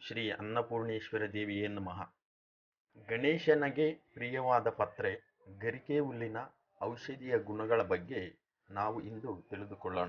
ಶ್ರೀ ಅನ್ನಪೂರ್ಣೇಶ್ವರ ದೇವಿಯೇ ನಮಃ ಗಣೇಶನಿಗೆ ಪ್ರಿಯವಾದ ಪತ್ರೆ ಗರಿಕೆ ಹುಲ್ಲಿನ ಔಷಧೀಯ ಗುಣಗಳ ಬಗ್ಗೆ ನಾವು ಇಂದು ತಿಳಿದುಕೊಳ್ಳೋಣ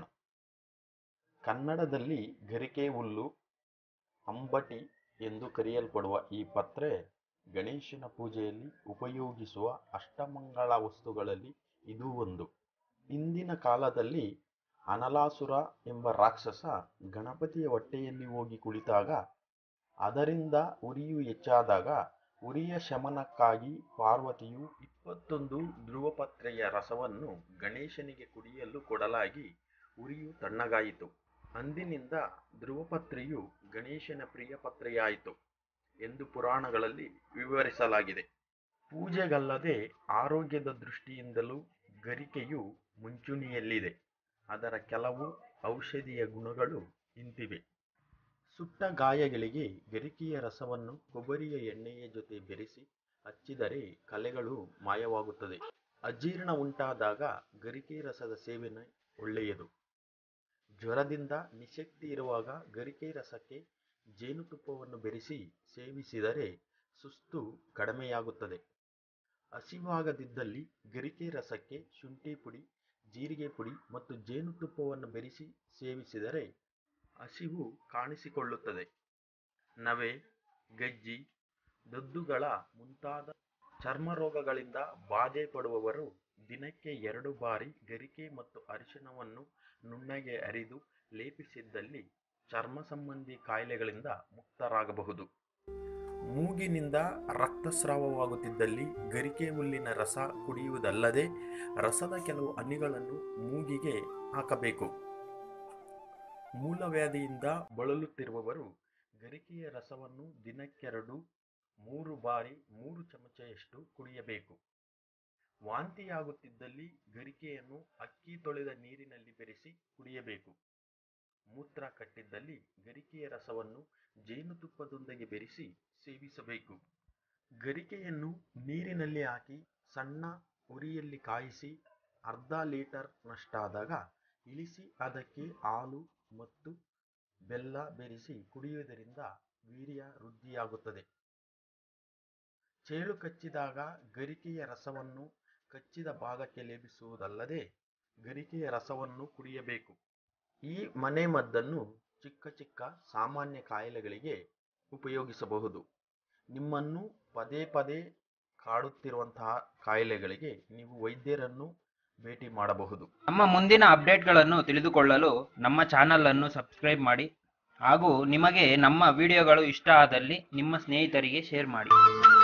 ಕನ್ನಡದಲ್ಲಿ ಗರಿಕೆ ಹುಲ್ಲು ಅಂಬಟಿ ಎಂದು ಕರೆಯಲ್ಪಡುವ ಈ ಪತ್ರೆ ಗಣೇಶನ ಪೂಜೆಯಲ್ಲಿ ಉಪಯೋಗಿಸುವ ಅಷ್ಟಮಂಗಳ ವಸ್ತುಗಳಲ್ಲಿ ಇದೂ ಒಂದು ಇಂದಿನ ಕಾಲದಲ್ಲಿ ಅನಲಾಸುರ ಎಂಬ ರಾಕ್ಷಸ ಗಣಪತಿಯ ಹೊಟ್ಟೆಯಲ್ಲಿ ಹೋಗಿ ಕುಳಿತಾಗ ಅದರಿಂದ ಉರಿಯು ಹೆಚ್ಚಾದಾಗ ಉರಿಯ ಶಮನಕ್ಕಾಗಿ ಪಾರ್ವತಿಯು ಇಪ್ಪತ್ತೊಂದು ಧ್ರುವಪತ್ರೆಯ ರಸವನ್ನು ಗಣೇಶನಿಗೆ ಕುಡಿಯಲು ಕೊಡಲಾಗಿ ಉರಿಯು ತಣ್ಣಗಾಯಿತು ಅಂದಿನಿಂದ ಧ್ರುವಪತ್ರೆಯು ಗಣೇಶನ ಪ್ರಿಯ ಪತ್ರೆಯಾಯಿತು ಎಂದು ಪುರಾಣಗಳಲ್ಲಿ ವಿವರಿಸಲಾಗಿದೆ ಪೂಜೆಗಲ್ಲದೆ ಆರೋಗ್ಯದ ದೃಷ್ಟಿಯಿಂದಲೂ ಗರಿಕೆಯು ಮುಂಚೂಣಿಯಲ್ಲಿದೆ ಅದರ ಕೆಲವು ಔಷಧೀಯ ಗುಣಗಳು ಇಂತಿವೆ ಸುಟ್ಟ ಗಾಯಗಳಿಗೆ ಗರಿಕೆಯ ರಸವನ್ನು ಕೊಬ್ಬರಿಯ ಎಣ್ಣೆಯ ಜೊತೆ ಬೆರೆಸಿ ಹಚ್ಚಿದರೆ ಕಲೆಗಳು ಮಾಯವಾಗುತ್ತದೆ ಅಜೀರ್ಣ ಉಂಟಾದಾಗ ಗರಿಕೆ ರಸದ ಸೇವನೆ ಒಳ್ಳೆಯದು ಜ್ವರದಿಂದ ನಿಶಕ್ತಿ ಇರುವಾಗ ಗರಿಕೆ ರಸಕ್ಕೆ ಜೇನುತುಪ್ಪವನ್ನು ಬೆರೆಸಿ ಸೇವಿಸಿದರೆ ಸುಸ್ತು ಕಡಿಮೆಯಾಗುತ್ತದೆ ಹಸಿವಾಗದಿದ್ದಲ್ಲಿ ಗರಿಕೆ ರಸಕ್ಕೆ ಶುಂಠಿ ಪುಡಿ ಜೀರಿಗೆ ಪುಡಿ ಮತ್ತು ಜೇನುತುಪ್ಪವನ್ನು ಬೆರೆಸಿ ಸೇವಿಸಿದರೆ ಹಸಿವು ಕಾಣಿಸಿಕೊಳ್ಳುತ್ತದೆ ನವೆ ಗಜ್ಜಿ ದದ್ದುಗಳ ಮುಂತಾದ ಚರ್ಮ ರೋಗಗಳಿಂದ ಬಾಧೆ ಪಡುವವರು ದಿನಕ್ಕೆ ಎರಡು ಬಾರಿ ಗರಿಕೆ ಮತ್ತು ಅರಿಶಿಣವನ್ನು ನುಣ್ಣಗೆ ಅರಿದು ಲೇಪಿಸಿದ್ದಲ್ಲಿ ಚರ್ಮ ಸಂಬಂಧಿ ಕಾಯಿಲೆಗಳಿಂದ ಮುಕ್ತರಾಗಬಹುದು ಮೂಗಿನಿಂದ ರಕ್ತಸ್ರಾವವಾಗುತ್ತಿದ್ದಲ್ಲಿ ಗರಿಕೆ ಹುಲ್ಲಿನ ರಸ ಕುಡಿಯುವುದಲ್ಲದೆ ರಸದ ಕೆಲವು ಹನಿಗಳನ್ನು ಮೂಗಿಗೆ ಹಾಕಬೇಕು ಮೂಲವ್ಯಾಧಿಯಿಂದ ಬಳಲುತ್ತಿರುವವರು ಗರಿಕೆಯ ರಸವನ್ನು ದಿನಕ್ಕೆರಡು ಮೂರು ಬಾರಿ ಮೂರು ಚಮಚೆಯಷ್ಟು ಕುಡಿಯಬೇಕು ವಾಂತಿಯಾಗುತ್ತಿದ್ದಲ್ಲಿ ಗರಿಕೆಯನ್ನು ಅಕ್ಕಿ ತೊಳೆದ ನೀರಿನಲ್ಲಿ ಬೆರೆಸಿ ಕುಡಿಯಬೇಕು ಮೂತ್ರ ಕಟ್ಟಿದ್ದಲ್ಲಿ ಗರಿಕೆಯ ರಸವನ್ನು ಜೇನುತುಪ್ಪದೊಂದಿಗೆ ಬೆರೆಸಿ ಸೇವಿಸಬೇಕು ಗರಿಕೆಯನ್ನು ನೀರಿನಲ್ಲಿ ಹಾಕಿ ಸಣ್ಣ ಉರಿಯಲ್ಲಿ ಕಾಯಿಸಿ ಅರ್ಧ ಲೀಟರ್ನಷ್ಟಾದಾಗ ಇಳಿಸಿ ಅದಕ್ಕೆ ಹಾಲು ಮತ್ತು ಬೆಲ್ಲ ಬೆರೆಸಿ ಕುಡಿಯುವುದರಿಂದ ವೀರ್ಯ ವೃದ್ಧಿಯಾಗುತ್ತದೆ ಚೇಳು ಕಚ್ಚಿದಾಗ ಗರಿಕೆಯ ರಸವನ್ನು ಕಚ್ಚಿದ ಭಾಗಕ್ಕೆ ಲೇಪಿಸುವುದಲ್ಲದೆ ಗರಿಕೆಯ ರಸವನ್ನು ಕುಡಿಯಬೇಕು ಈ ಮನೆಮದ್ದನ್ನು ಚಿಕ್ಕ ಚಿಕ್ಕ ಸಾಮಾನ್ಯ ಕಾಯಿಲೆಗಳಿಗೆ ಉಪಯೋಗಿಸಬಹುದು ನಿಮ್ಮನ್ನು ಪದೇ ಪದೇ ಕಾಡುತ್ತಿರುವಂತಹ ಕಾಯಿಲೆಗಳಿಗೆ ನೀವು ವೈದ್ಯರನ್ನು ಭೇಟಿ ಮಾಡಬಹುದು ನಮ್ಮ ಮುಂದಿನ ಅಪ್ಡೇಟ್ಗಳನ್ನು ತಿಳಿದುಕೊಳ್ಳಲು ನಮ್ಮ ಚಾನಲ್ ಅನ್ನು ಸಬ್ಸ್ಕ್ರೈಬ್ ಮಾಡಿ ಹಾಗೂ ನಿಮಗೆ ನಮ್ಮ ವಿಡಿಯೋಗಳು ಇಷ್ಟ ಆದಲ್ಲಿ ನಿಮ್ಮ ಸ್ನೇಹಿತರಿಗೆ ಶೇರ್ ಮಾಡಿ